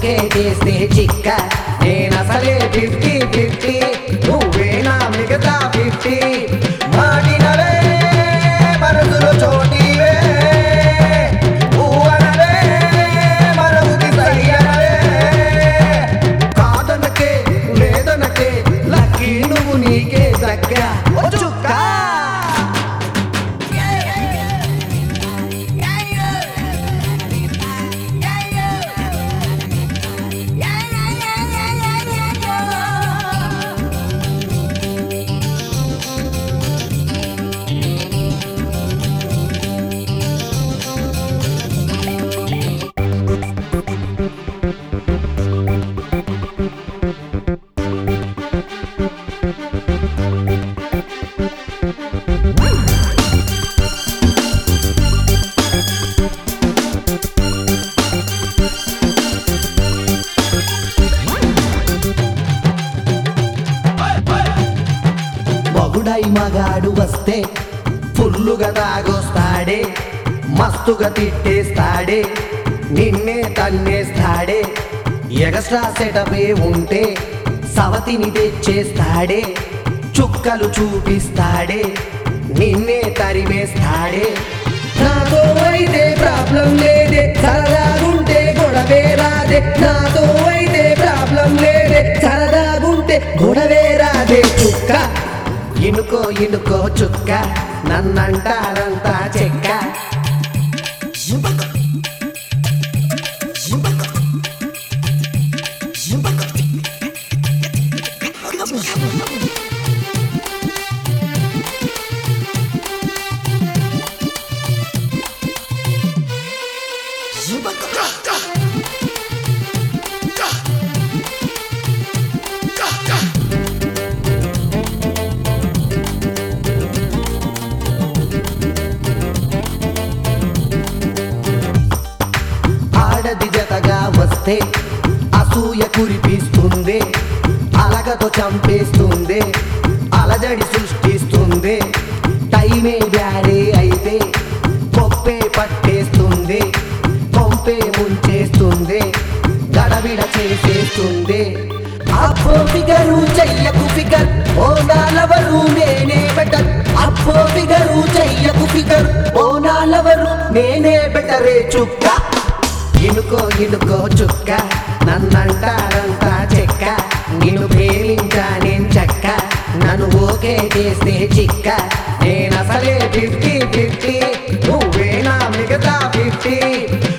okay చేస్తే చిక్క నేనసలే fifty fifty నువ్వే నా మిగతా ఫిఫ్టీ మాటినవే మనసులో చోటివే ఊవనవే మనసుకి సయ్యనవే కాదనకే లేదనకే లక్కీ నువ్వు నీకే దక్క చుక్క మగుడై మగాడు వస్తే ఫుల్లుగా తాగొస్తాడే మస్తుగా తిట్టేస్తాడే నిన్నే తన్నేస్తాడే ఎగస్ట్రా సెటపే ఉంటే సవతిని తెచ్చేస్తాడే చుక్కలు చూపిస్తాడే నిన్నే తరిమేస్తాడే నాతో అయితే ప్రాబ్లం లేదే సరదాగుంటే గొడవే రాదే నాతో అయితే ప్రాబ్లం లేదే సరదాగుంటే గొడవే రాదే చుక్క ఇనుకో ఇనుకో చుక్క నన్నంటారంతా చెక్క ఆడది జతగా వస్తే అసూయ కురిపిస్తుంది అలగతో చంపేస్తుంది అలజడి సృష్టిస్తుంది టైమే బ్యాడే అయితే పొప్పే పట్టేస్తుంది పొంపే ముంచేస్తుంది గడబిడ చేసేస్తుంది అప్పో ఫిగరు చెయ్యకు ఫిగర్ ఓ నాలవరు నేనే బెటర్ అప్పో ఫిగరు చెయ్యకు ఫిగర్ ఓ నాలవరు నేనే బెటరే చుక్క ఇనుకో ఇనుకో చుక్క నన్నంటారంతా చెక్క నిన్ను ప్రేమించా నేను చెక్క నన్ను ఓకే చేస్తే చిక్క నేనసలే ఫిఫ్టీ ఫిఫ్టీ నువ్వే నా మిగతా ఫిఫ్టీ